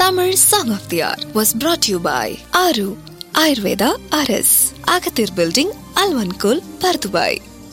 Tamil Song of the Hour was brought to you by Aru Ayurveda RS, Agathir Building, Alvankul, Pardubai.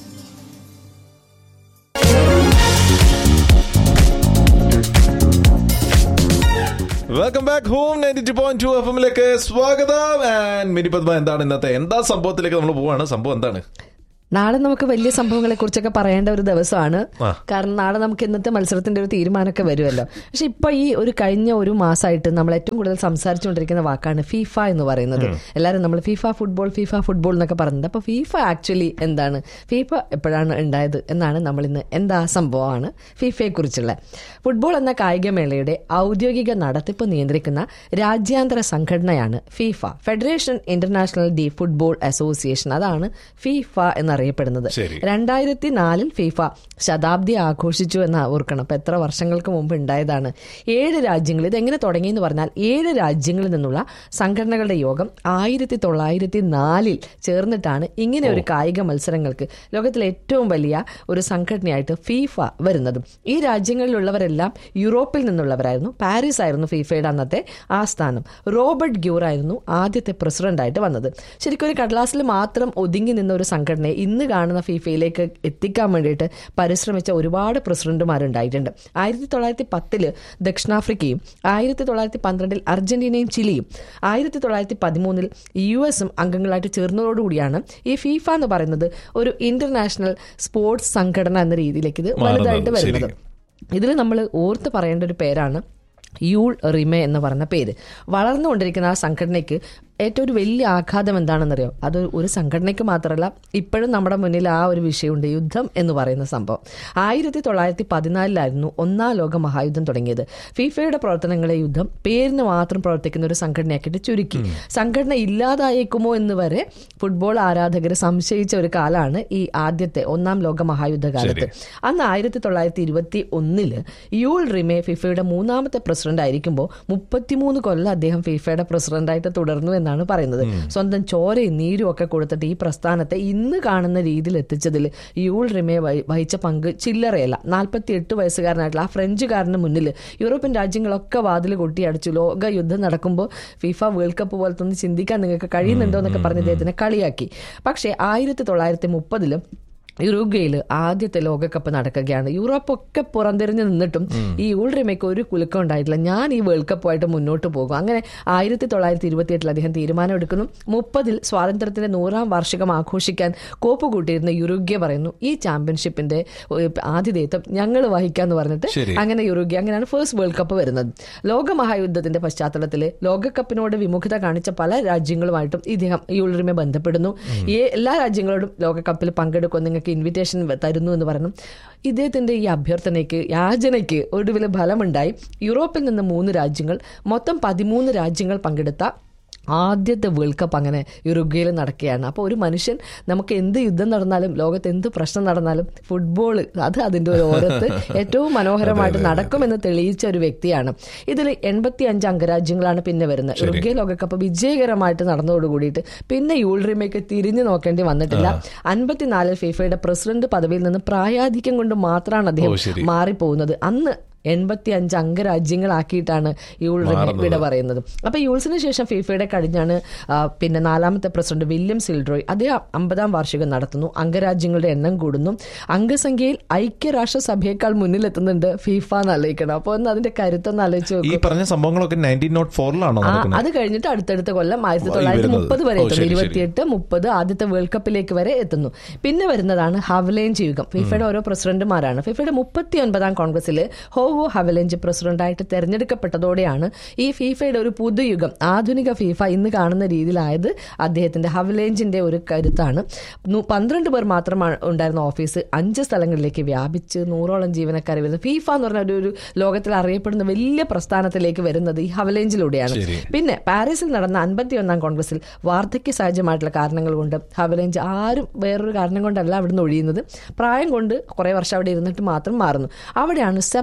Welcome back home ninety two point two F എമ്മിലേക്ക് സ്വാഗതം and mini Padma എന്താണ് ഇന്നത്തെ എന്താ സംഭവത്തിലേക്ക് നമ്മൾ പോവാണ് സംഭവം എന്താണ് നാളെ നമുക്ക് വലിയ സംഭവങ്ങളെ കുറിച്ചൊക്കെ പറയേണ്ട ഒരു ദിവസമാണ് ആ. കാരണം നാളെ നമുക്ക് ഇന്നത്തെ മത്സരത്തിന്റെ ഒരു തീരുമാനമൊക്കെ വരുമല്ലോ പക്ഷെ ഇപ്പൊ ഈ ഒരു കഴിഞ്ഞ ഒരു മാസമായിട്ട് നമ്മൾ ഏറ്റവും കൂടുതൽ സംസാരിച്ചുകൊണ്ടിരിക്കുന്ന വാക്കാണ് ഫീഫ എന്ന് പറയുന്നത് എല്ലാവരും നമ്മൾ ഫീഫ ഫുട്ബോൾ ഫീഫ ഫുട്ബോൾ എന്നൊക്കെ പറയുന്നത് അപ്പൊ ഫീഫ ആക്ച്വലി എന്താണ് ഫീഫ എപ്പോഴാണ് ഉണ്ടായത് എന്നാണ് നമ്മൾ ഇന്ന് എന്താ സംഭവമാണ് ഫീഫയെ കുറിച്ചുള്ള ഫുട്ബോൾ എന്ന കായികമേളയുടെ ഔദ്യോഗിക നടത്തിപ്പ് നിയന്ത്രിക്കുന്ന രാജ്യാന്തര സംഘടനയാണ് FIFA Federation Internationale de Football Association അതാണ് ഫീഫ എന്നറിയപ്പെടുന്നത് ശരി. രണ്ടായിരത്തി നാലിൽ ഫീഫ ശതാബ്ദി ആഘോഷിച്ചു എന്ന് ഓർക്കണം അപ്പൊ എത്ര വർഷങ്ങൾക്ക് മുമ്പ് ഉണ്ടായതാണ് ഏഴ് രാജ്യങ്ങൾ ഇതെങ്ങനെ തുടങ്ങി എന്ന് പറഞ്ഞാൽ ഏഴ് രാജ്യങ്ങളിൽ നിന്നുള്ള സംഘടനകളുടെ യോഗം ആയിരത്തി തൊള്ളായിരത്തി നാലിൽ ചേർന്നിട്ടാണ് ഇങ്ങനെ ഒരു കായിക മത്സരങ്ങൾക്ക് ലോകത്തിലെ ഏറ്റവും വലിയ ഒരു സംഘടനയായിട്ട് ഫീഫ വരുന്നത് ഈ രാജ്യങ്ങളിലുള്ളവരെല്ലാം യൂറോപ്പിൽ നിന്നുള്ളവരായിരുന്നു പാരീസ് ആയിരുന്നു ഫീഫയുടെ അന്നത്തെ ആസ്ഥാനം റോബർട്ട് ഗ്യൂർ ആയിരുന്നു ആദ്യത്തെ പ്രസിഡന്റായിട്ട് വന്നത് ശരിക്കും ഒരു കടലാസിൽ മാത്രം ഒതുങ്ങി നിന്ന ഒരു സംഘടനയെ ഇന്ന് കാണുന്ന ഫീഫയിലേക്ക് എത്തിക്കാൻ വേണ്ടിയിട്ട് പരിശ്രമിച്ച ഒരുപാട് പ്രസിഡന്റുമാരുണ്ടായിട്ടുണ്ട് ആയിരത്തി തൊള്ളായിരത്തി പത്തില് ദക്ഷിണാഫ്രിക്കയും ആയിരത്തി തൊള്ളായിരത്തി പന്ത്രണ്ടിൽ അർജന്റീനയും ചിലിയും ആയിരത്തി തൊള്ളായിരത്തി പതിമൂന്നിൽ യു എസും അംഗങ്ങളായിട്ട് ചേർന്നതോടുകൂടിയാണ് ഈ ഫീഫ എന്ന് പറയുന്നത് ഒരു ഇന്റർനാഷണൽ സ്പോർട്സ് സംഘടന എന്ന രീതിയിലേക്ക് ഇത് വലുതായിട്ട് മാറുന്നത്. വരുന്നത് ഇതിൽ നമ്മൾ ഓർത്ത് പറയേണ്ട ഒരു പേരാണ് യൂൾ റിമെ എന്ന് പറഞ്ഞ പേര് വളർന്നുകൊണ്ടിരിക്കുന്ന ആ സംഘടനയ്ക്ക് ഏറ്റവും ഒരു വലിയ ആഘാതം എന്താണെന്നറിയോ അത് ഒരു സംഘടനയ്ക്ക് മാത്രമല്ല ഇപ്പോഴും നമ്മുടെ മുന്നിൽ ആ ഒരു വിഷയമുണ്ട് യുദ്ധം എന്ന് പറയുന്ന സംഭവം ആയിരത്തി തൊള്ളായിരത്തി പതിനാലിലായിരുന്നു ഒന്നാം ലോക മഹായുദ്ധം തുടങ്ങിയത് ഫിഫയുടെ പ്രവർത്തനങ്ങളെ യുദ്ധം പേരിന് മാത്രം പ്രവർത്തിക്കുന്ന ഒരു സംഘടനയാക്കിയിട്ട് ചുരുക്കി സംഘടന ഇല്ലാതായേക്കുമോ എന്ന് വരെ ഫുട്ബോൾ ആരാധകർ സംശയിച്ച ഒരു കാലമാണ് ഈ ആദ്യത്തെ ഒന്നാം ലോക മഹായുദ്ധ കാലത്ത് അന്ന് ആയിരത്തി തൊള്ളായിരത്തി ഇരുപത്തി ഒന്നില് യൂൾ റിമെ ഫിഫയുടെ മൂന്നാമത്തെ പ്രസിഡന്റ് ആയിരിക്കുമ്പോൾ മുപ്പത്തിമൂന്ന് കൊല്ലം അദ്ദേഹം ഫിഫയുടെ പ്രസിഡന്റായിട്ട് തുടർന്നു എന്നാണ് പറയുന്നത് സ്വന്തം ചോരയും നീരും ഒക്കെ കൊടുത്തിട്ട് ഈ പ്രസ്ഥാനത്തെ ഇന്ന് കാണുന്ന രീതിയിൽ എത്തിച്ചതിൽ യൂൾ റിമെ വഹി- വഹിച്ച പങ്ക് ചില്ലറയല്ല നാൽപ്പത്തി എട്ട് വയസ്സുകാരനായിട്ടുള്ള ആ ഫ്രഞ്ചുകാരന് മുന്നിൽ യൂറോപ്യൻ രാജ്യങ്ങളൊക്കെ വാതിൽ കൊട്ടിയടിച്ചു ലോക യുദ്ധം നടക്കുമ്പോൾ ഫിഫ വേൾഡ് കപ്പ് പോലത്തെ ഒന്ന് ചിന്തിക്കാൻ നിങ്ങൾക്ക് കഴിയുന്നുണ്ടോ എന്നൊക്കെ പറഞ്ഞ് ഇദ്ദേഹത്തിനെ കളിയാക്കി പക്ഷേ ആയിരത്തി തൊള്ളായിരത്തി മുപ്പതിലും യുറുഗയിൽ ആദ്യത്തെ ലോകകപ്പ് നടക്കുകയാണ് യൂറോപ്പൊക്കെ പുറംതിരിഞ്ഞ് നിന്നിട്ടും ഈ യൂൾറിമയ്ക്ക് ഒരു കുലുക്കം ഉണ്ടായിട്ടില്ല ഞാൻ ഈ വേൾഡ് കപ്പുമായിട്ട് മുന്നോട്ട് പോകും അങ്ങനെ ആയിരത്തി തൊള്ളായിരത്തി ഇരുപത്തി എട്ടിൽ അദ്ദേഹം തീരുമാനമെടുക്കുന്നു മുപ്പതിൽ സ്വാതന്ത്ര്യത്തിന്റെ നൂറാം വാർഷികം ആഘോഷിക്കാൻ കോപ്പ് കൂട്ടിയിരുന്ന യുറുഗ്യ പറയുന്നു ഈ ചാമ്പ്യൻഷിപ്പിന്റെ ഏഹ്, ആതിഥേയത്വം ഞങ്ങൾ വഹിക്കാന്ന് പറഞ്ഞിട്ട് ശരി. അങ്ങനെ യുറുഗ്യ അങ്ങനെയാണ് ഫസ്റ്റ് വേൾഡ് കപ്പ് വരുന്നത് ലോകമഹായുദ്ധത്തിന്റെ പശ്ചാത്തലത്തിൽ ലോകകപ്പിനോട് വിമുഖത കാണിച്ച പല രാജ്യങ്ങളുമായിട്ടും ഇദ്ദേഹം യൂൾറിമെ ബന്ധപ്പെടുന്നു ഈ എല്ലാ രാജ്യങ്ങളോടും ലോകകപ്പിൽ പങ്കെടുക്കും നിങ്ങൾക്ക് ഇൻവിറ്റേഷൻ തരുന്നു എന്ന് പറഞ്ഞു ഇദ്ദേഹത്തിന്റെ ഈ അഭ്യർത്ഥനയ്ക്ക് യാചനയ്ക്ക് ഒടുവിൽ ഫലമുണ്ടായി യൂറോപ്പിൽ നിന്ന് മൂന്ന് രാജ്യങ്ങൾ മൊത്തം പതിമൂന്ന് രാജ്യങ്ങൾ പങ്കെടുത്ത ആദ്യത്തെ വേൾഡ് കപ്പ് അങ്ങനെ യുറുഗ്വയിൽ നടക്കുകയാണ് അപ്പോൾ ഒരു മനുഷ്യൻ നമുക്ക് എന്ത് യുദ്ധം നടന്നാലും ലോകത്ത് എന്ത് പ്രശ്നം നടന്നാലും ഫുട്ബോൾ അത് അതിൻ്റെ ഒരു ഓരത്ത് ഏറ്റവും മനോഹരമായിട്ട് നടക്കുമെന്ന് തെളിയിച്ച ഒരു വ്യക്തിയാണ് ഇതിൽ എൺപത്തി അഞ്ച് അംഗരാജ്യങ്ങളാണ് പിന്നെ വരുന്നത് യുറുഗ്വ ലോകകപ്പ് വിജയകരമായിട്ട് നടന്നതോട് കൂടിയിട്ട് പിന്നെ യൂൾറിമയ്ക്ക് തിരിഞ്ഞു നോക്കേണ്ടി വന്നിട്ടില്ല അൻപത്തിനാലിൽ ഫിഫയുടെ പ്രസിഡന്റ് പദവിയിൽ നിന്ന് പ്രായാധിക്യം കൊണ്ട് മാത്രമാണ് അദ്ദേഹം ഓ, ശരി. മാറിപ്പോകുന്നത് അന്ന് എൺപത്തി അഞ്ച് അംഗരാജ്യങ്ങളാക്കിയിട്ടാണ് യൂൾ വിട പറയുന്നത് അപ്പൊ യൂൾസിന് ശേഷം ഫിഫയുടെ കഴിഞ്ഞാണ് ആ, പിന്നെ നാലാമത്തെ പ്രസിഡന്റ് വില്യം സിൽഡ്രോയ് അദ്ദേഹം അമ്പതാം വാർഷികം നടത്തുന്നു അംഗരാജ്യങ്ങളുടെ എണ്ണം കൂടുന്നു അംഗസംഖ്യയിൽ ഐക്യരാഷ്ട്രസഭയേക്കാൾ മുന്നിലെത്തുന്നുണ്ട് ഫിഫ എന്ന് ആലോചിക്കണം അപ്പൊ ഒന്ന് അതിന്റെ കരുത്തൊന്ന് ആലോചിച്ച് ഈ നോക്കൂ പറഞ്ഞ സംഭവങ്ങളൊക്കെ നയൻറ്റീൻ നോട്ട് ഫോറിലാണോ ആ, നടക്കുന്നത് അത് കഴിഞ്ഞിട്ട് അടുത്തടുത്ത കൊല്ലം ആയിരത്തി ഈ തൊള്ളായിരത്തി വരുന്നത്. മുപ്പത് വരെ ഓ, എത്തുന്നു ശരി, ശരി. ഇരുപത്തിയെട്ട് മുപ്പത് ആദ്യത്തെ വേൾഡ് കപ്പിലേക്ക് വരെ എത്തുന്നു പിന്നെ വരുന്നതാണ് ഹവലേഞ്ച് യുഗം ഫിഫയുടെ ഓരോ പ്രസിഡന്റുമാരാണ് ഫിഫയുടെ മുപ്പത്തി ഒൻപതാം കോൺഗ്രസിൽ ഹോവോ ഹവലേഞ്ച് പ്രസിഡന്റായിട്ട് തെരഞ്ഞെടുക്കപ്പെട്ടതോടെയാണ് ഈ ഫിഫയുടെ ഒരു പുതുയുഗം ആധുനിക ഫിഫ ഇന്ന് കാണുന്ന രീതിയിലായത് അദ്ദേഹത്തിന്റെ ഹവലേഞ്ചിന്റെ ഒരു കരുത്താണ് നു- പന്ത്രണ്ട് പേർ മാത്രമാണ് ഉണ്ടായിരുന്ന ഓഫീസ് അഞ്ച് സ്ഥലങ്ങളിലേക്ക് വ്യാപിച്ച് നൂറോളം ജീവനക്കാർ വരുന്നത് ഫിഫ എന്ന് പറഞ്ഞ ഒരു- ഒരു ലോകത്തിൽ അറിയപ്പെടുന്ന വലിയ പ്രസ്ഥാനത്തിലേക്ക് വരുന്നത് ഈ ഹവലേഞ്ചിലൂടെയാണ് ശരി. പിന്നെ പാരീസിൽ നടന്ന അൻപത്തി ഒന്നാം കോൺഗ്രസിൽ വാർദ്ധക്യ സഹജമായിട്ടുള്ള കാരണങ്ങൾ കൊണ്ട് ഹവലേഞ്ച് ആരും വേറൊരു കാരണം കൊണ്ടല്ല അവിടുന്ന് ഒഴിയുന്നത് പ്രായം കൊണ്ട് കുറെ വർഷം അവിടെ ഇരുന്നിട്ട് മാത്രം മാറുന്നു അവിടെയാണ് സെപ്പ് ബ്ലാറ്റർ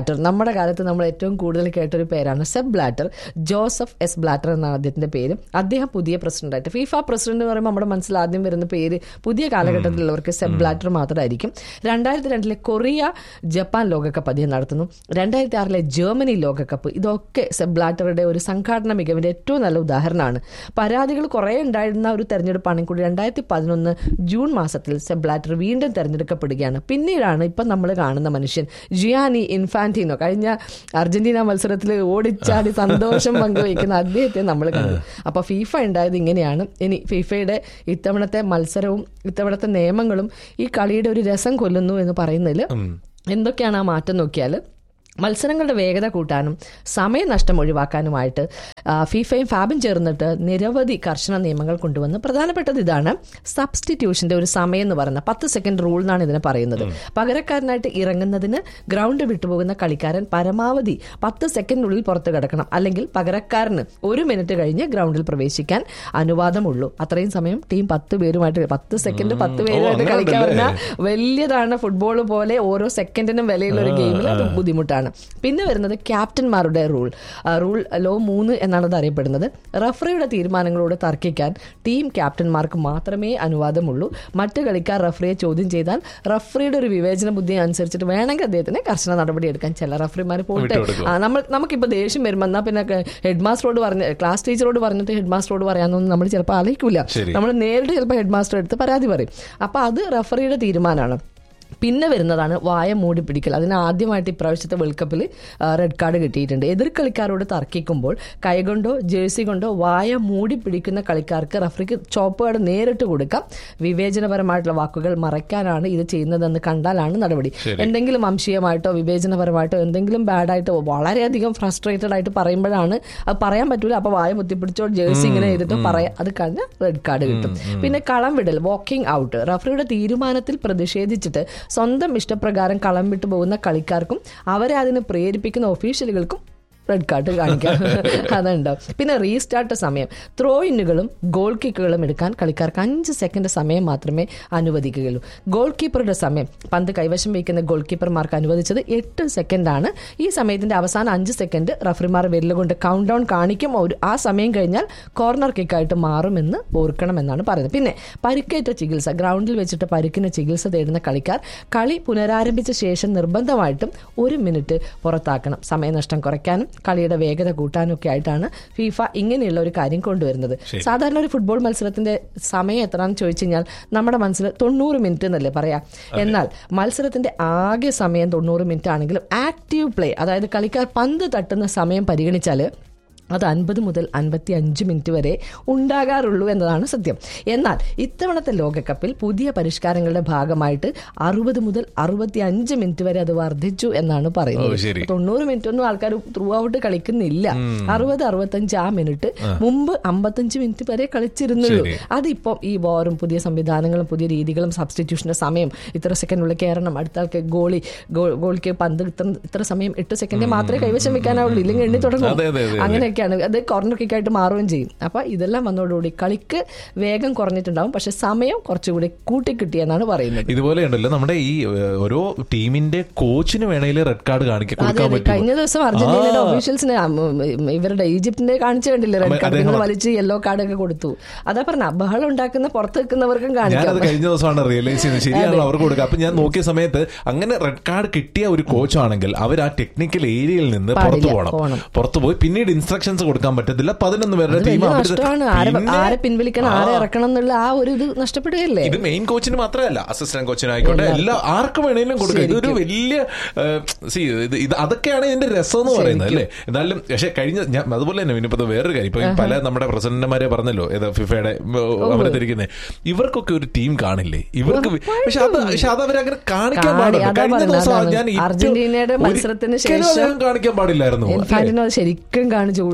ബ്ലാറ്റർ നമ്മുടെ കാലത്ത് നമ്മൾ ഏറ്റവും കൂടുതൽ കേട്ടൊരു പേരാണ് Sepp Blatter Joseph S Blatter എന്നാണ് അദ്ദേഹത്തിന്റെ പേര് അദ്ദേഹം പുതിയ പ്രസിഡന്റായിട്ട് ഫിഫ പ്രസിഡന്റ് എന്ന് പറയുമ്പോൾ നമ്മുടെ മനസ്സിൽ ആദ്യം വരുന്ന പേര് പുതിയ കാലഘട്ടത്തിലുള്ളവർക്ക് സെബ് ബ്ലാറ്റർ മാത്രമായിരിക്കും രണ്ടായിരത്തി രണ്ടിലെ കൊറിയ ജപ്പാൻ ലോകകപ്പ് അദ്ദേഹം നടത്തുന്നു രണ്ടായിരത്തി ആറിലെ ജർമ്മനി ലോകകപ്പ് ഇതൊക്കെ സെബ് ബ്ലാറ്ററുടെ ഒരു സംഘാടന മികവിന്റെ ഏറ്റവും നല്ല ഉദാഹരണമാണ് പരാതികൾ കുറേ ഉണ്ടായിരുന്ന ഒരു തെരഞ്ഞെടുപ്പാണെങ്കിൽ കൂടി രണ്ടായിരത്തി പതിനൊന്ന് ജൂൺ മാസത്തിൽ സെബ് ബ്ലാറ്റർ വീണ്ടും തെരഞ്ഞെടുക്കപ്പെടുകയാണ് പിന്നീടാണ് ഇപ്പം നമ്മൾ കാണുന്ന മനുഷ്യൻ ജിയാനി ഇൻഫാന്റിനോ കഴിഞ്ഞ അർജന്റീന മത്സരത്തിൽ ഓടിച്ചാടി സന്തോഷം പങ്കുവയ്ക്കുന്ന അദ്ദേഹത്തെ നമ്മൾ കണ്ടു അപ്പൊ ഫീഫ ഉണ്ടായത് ഇങ്ങനെയാണ് ഇനി ഫിഫയുടെ ഇത്തവണത്തെ മത്സരവും ഇത്തവണത്തെ നിയമങ്ങളും ഈ കളിയുടെ ഒരു രസം കൊല്ലുന്നു എന്ന് പറയുന്നതിൽ എന്തൊക്കെയാണ് ആ മാറ്റം നോക്കിയാൽ മത്സരങ്ങളുടെ വേഗത കൂട്ടാനും സമയനഷ്ടം ഒഴിവാക്കാനുമായിട്ട് ആ, ഫിഫയും ഫാബും ചേർന്നിട്ട് നിരവധി കർശന നിയമങ്ങൾ കൊണ്ടുവന്ന് പ്രധാനപ്പെട്ടത് ഇതാണ് സബ്സ്റ്റിറ്റ്യൂഷന്റെ ഒരു സമയം എന്ന് പറയുന്ന പത്ത് സെക്കൻഡ് റൂൾ എന്നാണ് ഇതിനെ പറയുന്നത് പകരക്കാരനായിട്ട് ഇറങ്ങുന്നതിന് ഗ്രൗണ്ട് വിട്ടുപോകുന്ന കളിക്കാരൻ പരമാവധി പത്ത് സെക്കൻഡിനുള്ളിൽ പുറത്ത് കിടക്കണം അല്ലെങ്കിൽ പകരക്കാരന് ഒരു മിനിറ്റ് കഴിഞ്ഞ് ഗ്രൗണ്ടിൽ പ്രവേശിക്കാൻ അനുവാദമുള്ളൂ അത്രയും സമയം ടീം പത്ത് പേരുമായിട്ട് പത്ത് സെക്കൻഡ് പത്ത് പേരുമായിട്ട് അങ്ങനെ കളിക്കാൻ ഉണ്ടല്ലേ? പറഞ്ഞാൽ വലിയതാണ് ഫുട്ബോൾ പോലെ ഓരോ സെക്കൻഡിനും വിലയുള്ള ഒരു ഗെയിമിൽ അത് ബുദ്ധിമുട്ടാണ് പിന്നെ വരുന്നത് ക്യാപ്റ്റന്മാരുടെ റൂൾ റൂൾ ലോ മൂന്ന് എന്നാണ് അത് അറിയപ്പെടുന്നത് റഫറിയുടെ തീരുമാനങ്ങളോട് തർക്കിക്കാൻ ടീം ക്യാപ്റ്റന്മാർക്ക് മാത്രമേ അനുവാദമുള്ളൂ മറ്റു കളിക്കാർ റഫറിയെ ചോദ്യം ചെയ്താൽ റഫറിയുടെ ഒരു വിവേചന ബുദ്ധി അനുസരിച്ചിട്ട് വേണമെങ്കിൽ അദ്ദേഹത്തിന് കർശന നടപടി എടുക്കാൻ ചില റഫറിമാർ പോയിട്ട് വിട്ടുകൊടുക്കും. ആ, നമ്മൾ നമുക്കിപ്പോൾ ദേഷ്യം വരുമ്പോൾ എന്നാൽ പിന്നെ ഹെഡ് മാസ്റ്ററോട് പറഞ്ഞ് ക്ലാസ് ടീച്ചറോട് പറഞ്ഞിട്ട് ഹെഡ് മാസ്റ്ററോട് പറയാമെന്നൊന്നും നമ്മൾ ചിലപ്പോൾ ആലോചിക്കില്ല ശരി. നമ്മൾ നേരിട്ട് ചിലപ്പോൾ ഹെഡ് മാസ്റ്റർ എടുത്ത് പരാതി പറയും അപ്പോൾ അത് റഫറിയുടെ തീരുമാനമാണ് പിന്നെ വരുന്നതാണ് വായ മൂടി പിടിക്കൽ അതിന് ആദ്യമായിട്ട് ഇപ്രാവശ്യത്തെ വേൾഡ് കപ്പിൽ റെഡ് കാർഡ് കിട്ടിയിട്ടുണ്ട് എതിർ കളിക്കാരോട് തർക്കിക്കുമ്പോൾ കൈകൊണ്ടോ ജേഴ്സി കൊണ്ടോ വായ മൂടി പിടിക്കുന്ന കളിക്കാർക്ക് റഫറിക്ക് ചോപ്പ് കാർഡ് നേരിട്ട് കൊടുക്കാം വിവേചനപരമായിട്ടുള്ള വാക്കുകൾ മറയ്ക്കാനാണ് ഇത് ചെയ്യുന്നതെന്ന് കണ്ടാലാണ് നടപടി എന്തെങ്കിലും വംശീയമായിട്ടോ വിവേചനപരമായിട്ടോ എന്തെങ്കിലും ബാഡായിട്ടോ വളരെയധികം ഫ്രസ്ട്രേറ്റഡ് ആയിട്ട് പറയുമ്പോഴാണ് അത് പറയാൻ പറ്റൂല അപ്പൊ വായ മുത്തിപ്പിടിച്ചോ ജേഴ്സി ഇങ്ങനെ ചെയ്തിട്ട് പറയാം അത് കഴിഞ്ഞ റെഡ് കാർഡ് കിട്ടും പിന്നെ കളം വിടൽ വാക്കിംഗ് ഔട്ട് റഫറിയുടെ തീരുമാനത്തിൽ പ്രതിഷേധിച്ചിട്ട് സ്വന്തം ഇഷ്ടപ്രകാരം കളം വിട്ടു പോകുന്ന കളിക്കാർക്കും അവരെ അതിന് പ്രേരിപ്പിക്കുന്ന ഒഫീഷ്യലുകൾക്കും റെഡ് കാർഡ് കാണിക്കാം അതുണ്ടാവും പിന്നെ റീസ്റ്റാർട്ട് സമയം ത്രോ ഇന്നുകളും ഗോൾ കിക്കുകളും എടുക്കാൻ കളിക്കാർക്ക് അഞ്ച് സെക്കൻഡ് സമയം മാത്രമേ അനുവദിക്കുകയുള്ളൂ ഗോൾ കീപ്പറുടെ സമയം പന്ത് കൈവശം വയ്ക്കുന്ന ഗോൾ കീപ്പർമാർക്ക് അനുവദിച്ചത് എട്ട് സെക്കൻഡാണ് ഈ സമയത്തിന്റെ അവസാന അഞ്ച് സെക്കൻഡ് റഫറിമാർ വിരലുകൊണ്ട് കൗണ്ട് ഡൗൺ കാണിക്കും ഒരു ആ സമയം കഴിഞ്ഞാൽ കോർണർ കിക്കായിട്ട് മാറുമെന്ന് ഓർക്കണമെന്നാണ് പറയുന്നത് പിന്നെ പരിക്കേറ്റ ചികിത്സ ഗ്രൗണ്ടിൽ വെച്ചിട്ട് പരിക്കിന് ചികിത്സ തേടുന്ന കളിക്കാർ കളി പുനരാരംഭിച്ച ശേഷം നിർബന്ധമായിട്ടും ഒരു മിനിറ്റ് പുറത്താക്കണം സമയനഷ്ടം കുറയ്ക്കാനും കളിയുടെ വേഗത കൂട്ടാനും ഒക്കെ ആയിട്ടാണ് ഫിഫ ഇങ്ങനെയുള്ള ഒരു കാര്യം കൊണ്ടുവരുന്നത് സാധാരണ ഒരു ഫുട്ബോൾ മത്സരത്തിന്റെ സമയം എത്രയാണെന്ന് ചോദിച്ചു കഴിഞ്ഞാൽ നമ്മുടെ മനസ്സിൽ തൊണ്ണൂറ് മിനിറ്റ് എന്നല്ലേ പറയാം എന്നാൽ മത്സരത്തിന്റെ ആകെ സമയം തൊണ്ണൂറ് മിനിറ്റ് ആണെങ്കിലും ആക്റ്റീവ് പ്ലേ അതായത് കളിക്കാർ പന്ത് തട്ടുന്ന സമയം പരിഗണിച്ചാൽ അത് അൻപത് മുതൽ അൻപത്തി അഞ്ച് മിനിറ്റ് വരെ ഉണ്ടാകാറുള്ളൂ എന്നതാണ് സത്യം എന്നാൽ ഇത്തവണത്തെ ലോകകപ്പിൽ പുതിയ പരിഷ്കാരങ്ങളുടെ ഭാഗമായിട്ട് അറുപത് മുതൽ അറുപത്തി അഞ്ച് മിനിറ്റ് വരെ അത് വർദ്ധിച്ചു എന്നാണ് ഓ, പറയുന്നത് ശരി. തൊണ്ണൂറ് മിനിറ്റ് ഒന്നും ആൾക്കാർ ത്രൂ ഔട്ട് കളിക്കുന്നില്ല അറുപത് അറുപത്തഞ്ച് ആ മിനിറ്റ് മുമ്പ് അമ്പത്തഞ്ച് മിനിറ്റ് വരെ കളിച്ചിരുന്നുള്ളൂ ശരി. അതിപ്പം ഈ വാറും പുതിയ സംവിധാനങ്ങളും പുതിയ രീതികളും സബ്സ്റ്റിറ്റ്യൂഷന്റെ സമയം ഇത്ര സെക്കൻഡുള്ളിൽ കയറണം അടുത്ത ആൾക്ക് ഗോളി ഗോളിക്ക് പന്ത് ഇത്ര ഇത്ര സമയം എട്ട് സെക്കൻഡ് മാത്രമേ കൈവശം വെക്കാനാവുള്ളൂ ഇല്ലെങ്കിൽ എണ്ണി തുടങ്ങും അതെ, അതെ, അതെ, അതെ. അങ്ങനെയൊക്കെയാണ് അത് കോർണർ കിക്കായിട്ട് മാറുകയും ചെയ്യും അപ്പൊ ഇതെല്ലാം വന്നതോടുകൂടി കളിക്ക് വേഗം കുറഞ്ഞിട്ടുണ്ടാവും പക്ഷെ സമയം കുറച്ചുകൂടി കൂട്ടിക്കിട്ടിയെന്നാണ് പറയുന്നത് ഇതുപോലെ ഉണ്ടല്ലോ നമ്മുടെ ഈ ഏഹ്, ഓരോ ടീമിന്റെ കോച്ചിന് വേണേലും റെഡ് കാർഡ് കാണിക്കാൻ അതെ കൊടുക്കാൻ അതെ പറ്റും കഴിഞ്ഞ ദിവസം അർജന്റീനയുടെ ഒഫീഷ്യൽസിന് ഇവരുടെ ഈജിപ്തിന്റെ കാണിച്ചു കണ്ടില്ലേ റെഡ് കാർഡ് അദ്ദേഹം- നിങ്ങൾ വലിച്ച് യെല്ലോ കാർഡ് ഒക്കെ കൊടുത്തു അതാ പറഞ്ഞ ബഹളം ഉണ്ടാക്കുന്ന പുറത്ത് നിൽക്കുന്നവർക്കും കാണിക്കാം ഞാനത് കഴിഞ്ഞ ദിവസമാണ് റിയലൈസ് ചെയ്തത് ശരിയാണല്ലോ അവർക്ക് കൊടുക്കുക അപ്പൊ ഞാൻ നോക്കിയ സമയത്ത് അങ്ങനെ റെഡ് കാർഡ് കിട്ടിയ ഒരു കോച്ചാണെങ്കിൽ അവർ ആ ടെക്നിക്കൽ ഏരിയയിൽ നിന്ന് പാടില്ല, പുറത്തു പോകണം പോകണം. പുറത്തു പോയി പിന്നീട് ഇൻസ്ട്രക്ഷൻസ് കൊടുക്കാൻ പറ്റത്തില്ല പതിനൊന്ന് പേരുടെ അത് ടീം വലിയ നഷ്ടമാണ് ആരെ ആരെ പിൻവലിക്കണം ആരെ ഇറക്കണം എന്നുള്ള ആ ഒരു ഇത് നഷ്ടപ്പെടുകയല്ലേ ഇത് മെയിൻ കോച്ചിന് മാത്രമല്ല അസിസ്റ്റന്റ് കോച്ചിന് ആയിക്കോട്ടെ എല്ലാ ആർക്കും വേണേലും കൊടുക്കാം ഇതൊരു വലിയ സി ഇത് ഇത് അതൊക്കെയാണ് ഇതിന്റെ രസം എന്ന് പറയുന്നത് അല്ലേ എന്നാലും പക്ഷെ കഴിഞ്ഞ ഞാൻ അതുപോലെ തന്നെ ഇനിയിപ്പോ വേറൊരു കാര്യം ഇപ്പൊ ഈ പല നമ്മുടെ പ്രസിഡന്റുമാരെ പറഞ്ഞല്ലോ ഏത് ഫിഫയുടെ അവരെ തിരിക്കുന്നത് ഇവർക്കൊക്കെ ഒരു ടീം കാണില്ലേ ഇവർക്ക് വി- പക്ഷെ അത് പക്ഷെ അത് അവരങ്ങനെ കാണിക്കാൻ കാണി- പാടില്ല അതാ കഴിഞ്ഞ പറയുന്നത്, ദിവസം അതാണ്. ഞാൻ ഏറ്റവും- അർജന്റീനയുടെ മത്സരത്തിന് ഒരിക്കലും ശേഷം അദ്ദേഹം കാണിക്കാൻ പാടില്ലായിരുന്നു അല്ലേ? ഇൻഫാന്റിനോ അത് ശരിക്കും കാണിച്ചു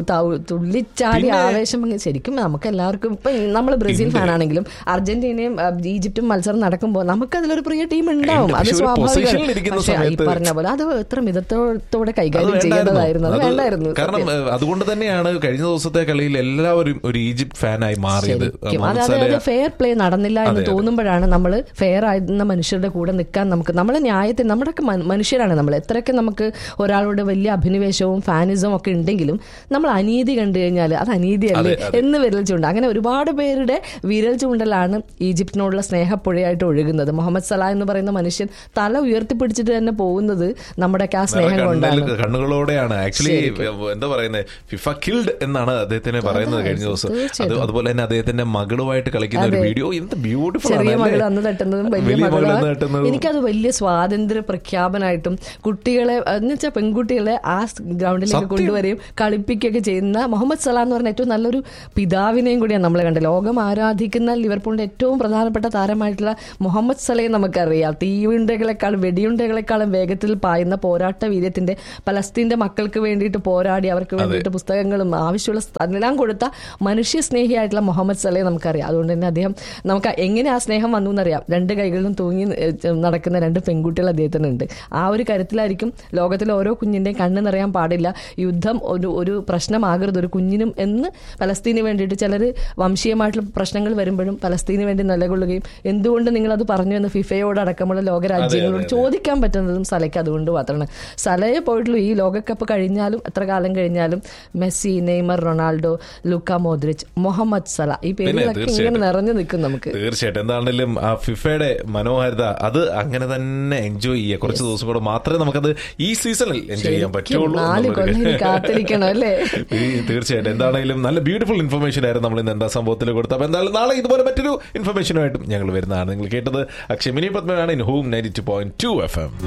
തു- തുള്ളിച്ചാടി പിന്നെ- ആവേശം അങ്ങ് ശരിക്കും നമുക്ക് എല്ലാവർക്കും ഇപ്പൊ നമ്മൾ ബ്രസീൽ ഫാൻ ആണെങ്കിലും അർജന്റീനയും ആ, ഈജിപ്തും മത്സരം നടക്കുമ്പോൾ നമുക്ക് അതിലൊരു പ്രിയ ടീം ഉണ്ടാവും ഉണ്ട്. അത് പക്ഷെ ഒരു സ്വാഭാവികമാണ് പൊസിഷനിൽ ഇരിക്കുന്ന പക്ഷേ ഈ സമയത്ത് പറഞ്ഞ പോലെ അത് എത്ര മിതത്തോടെ അത് കൈകാര്യം വേണ്ടായിരുന്നു. ചെയ്യേണ്ടതായിരുന്നു അത് അത് വേണ്ടായിരുന്നു കാരണം സത്യം. ഏഹ്, അതുകൊണ്ട് തന്നെയാണ് കഴിഞ്ഞ ദിവസത്തെ കളിയിൽ എല്ലാവരും ഒരു ഈജിപ്ത് ഫാനായി മാറിയത് ശരിക്കും. മുഹമ്മദ് അത് സലാഹ് അതായത് ഫെയർ പ്ലേ നടന്നില്ല എന്ന് അതെ, അതെ. തോന്നുമ്പോഴാണ് നമ്മൾ ഫെയർ ആയിരുന്ന മനുഷ്യരുടെ കൂടെ നിൽക്കാൻ നമുക്ക് നമ്മളെ ന്യായത്തിൽ നമ്മുടെയൊക്കെ മൻ- മനുഷ്യരാണ് നമ്മൾ എത്രയൊക്കെ നമുക്ക് ഒരാളോട് വലിയ അഭിനിവേശവും ഫാനിസവും ഒക്കെ ഉണ്ടെങ്കിലും നമ്മൾ അനീതി കണ്ടു കഴിഞ്ഞാൽ അത് അനീതിയല്ലേ അതെ, അതെ. എന്ന് വിരൽ ചൂണ്ട അങ്ങനെ ഒരുപാട് പേരുടെ വിരൽ ചൂണ്ടലാണ് ഈജിപ്തിനോടുള്ള സ്നേഹപ്പുഴയായിട്ട് ഒഴുകുന്നത് മുഹമ്മദ് സലാ എന്ന് പറയുന്ന മനുഷ്യൻ തല ഉയർത്തിപ്പിടിച്ചിട്ട് തന്നെ പോകുന്നത് നമ്മുടെയൊക്കെ ആ സ്നേഹം കൊണ്ടാണ് കണ്ണിൽ- കണ്ണുകളോടെയാണ് ആക്ച്വലി എന്താ പറയുന്നത് ഫിഫ കിൽഡ് എന്നാണ് അദ്ദേഹത്തിനെ പറയുന്നത് കഴിഞ്ഞ ദിവസം അത് തീർച്ചയായിട്ടും. അതുപോലെ തന്നെ അദ്ദേഹത്തിന്റെ മകളുമായിട്ട് കളിക്കുന്ന ഒരു വീഡിയോ എന്ത് ബ്യൂട്ടിഫുൾ ചെറിയ ആണ് മകൾ അല്ലേ? അന്ന് തട്ടുന്നതും വലിയ വലിയ മകൾ മകൾ അന്ന് തട്ടുന്നതും എനിക്കത് വലിയ സ്വാതന്ത്ര്യ പ്രഖ്യാപനമായിട്ടും കുട്ടികളെ എന്ന് വെച്ചാൽ പെൺകുട്ടികളെ ആ സ് ഗ്രൗണ്ടിലേക്ക് സത്യം. കൊണ്ടുവരികയും കളിപ്പിക്കുകയൊക്കെ ചെയ്യുന്ന മുഹമ്മദ് സലാം എന്ന് പറഞ്ഞ ഏറ്റവും നല്ലൊരു പിതാവിനെയും കൂടിയാണ് നമ്മൾ കണ്ടത് ലോകം ആരാധിക്കുന്ന ലിവർപൂളിന്റെ ഏറ്റവും പ്രധാനപ്പെട്ട താരമായിട്ടുള്ള മുഹമ്മദ് സലയെ നമുക്കറിയാം തീയുണ്ടകളെക്കാളും വെടിയുണ്ടകളെക്കാളും വേഗത്തിൽ പായുന്ന പോരാട്ട വീര്യത്തിന്റെ പലസ്തീന്റെ മക്കൾക്ക് വേണ്ടിയിട്ട് പോരാടി അവർക്ക് വേണ്ടിയിട്ട് പുസ്തകങ്ങളും ആവശ്യമുള്ള സ്ഥ- എല്ലാം കൊടുത്ത മനുഷ്യ സ്നേഹിയായിട്ടുള്ള മുഹമ്മദ് സലയെ നമുക്കറിയാം അതുകൊണ്ട് തന്നെ അദ്ദേഹം നമുക്ക് എങ്ങനെ ആ സ്നേഹം വന്നു എന്നറിയാം രണ്ട് കൈകളിലും തൂങ്ങി ഏഹ്, നടക്കുന്ന രണ്ട് പെൺകുട്ടികൾ അദ്ദേഹത്തിനുണ്ട് ആ ഒരു കരുത്തിലായിരിക്കും ലോകത്തിലെ ഓരോ കുഞ്ഞിന്റെയും കണ്ണ് നിറയാൻ പാടില്ല യുദ്ധം ഒരു ഒരു പ്രശ്നമാകരുത് ഒരു കുഞ്ഞിനും എന്ന് പലസ്തീന് വേണ്ടിയിട്ട് ചിലർ വംശീയമായിട്ടുള്ള പ്രശ്നങ്ങൾ വരുമ്പോഴും പലസ്തീന് വേണ്ടി നിലകൊള്ളുകയും എന്തുകൊണ്ട് നിങ്ങൾ അത് പറഞ്ഞു എന്ന് ഫിഫയോട് അടക്കമുള്ള ലോകരാജ്യങ്ങളോട് ചോദിക്കാൻ പറ്റുന്നതും സലയ്ക്ക് അതുകൊണ്ട് മാത്രമാണ് സലയെ പോയിട്ടുള്ളൂ ഈ ലോകകപ്പ് കഴിഞ്ഞാലും എത്ര കാലം കഴിഞ്ഞാലും Messi Neymar Ronaldo Luka Modric Mohamed Salah ഈ പേരുകളൊക്കെ ഇങ്ങനെ തീർച്ചയായിട്ടും. നിറഞ്ഞു നിൽക്കും നമുക്ക് തീർച്ചയായിട്ടും എന്താണെങ്കിലും ആ ഫിഫയുടെ മനോഹാരിത അത് അങ്ങനെ തന്നെ എൻജോയ് ചെയ്യുക കുറച്ച് ദിവസം കൂടെ മാത്രമേ നമുക്കത് ഈ സീസണിൽ എൻജോയ് ചെയ്യാൻ പറ്റുള്ളൂ നാല് എന്നുള്ളൊരു കൊല്ലം ഇനി കാത്തിരിക്കണം അല്ലേ ഈ തീർച്ചയായിട്ടും എന്താണെങ്കിലും നല്ല ബ്യൂട്ടിഫുൾ ഇൻഫർമേഷൻ ആയിരുന്നു നമ്മൾ ഇന്ന് എന്താ സംഭവത്തിൽ കൊടുത്തത് അപ്പൊ എന്തായാലും നാളെ ഇതുപോലെ മറ്റൊരു ഇൻഫർമേഷനുമായിട്ടും ഞങ്ങൾ വരുന്നതാണ് നിങ്ങൾ കേട്ടത് അക്ഷമിനി പത്മനാണ് in home ninety two point two F M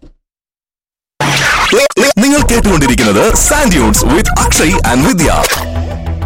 നിങ്ങൾ കേട്ടുകൊണ്ടിരിക്കുന്നത് sand dunes with Akshay and Vidya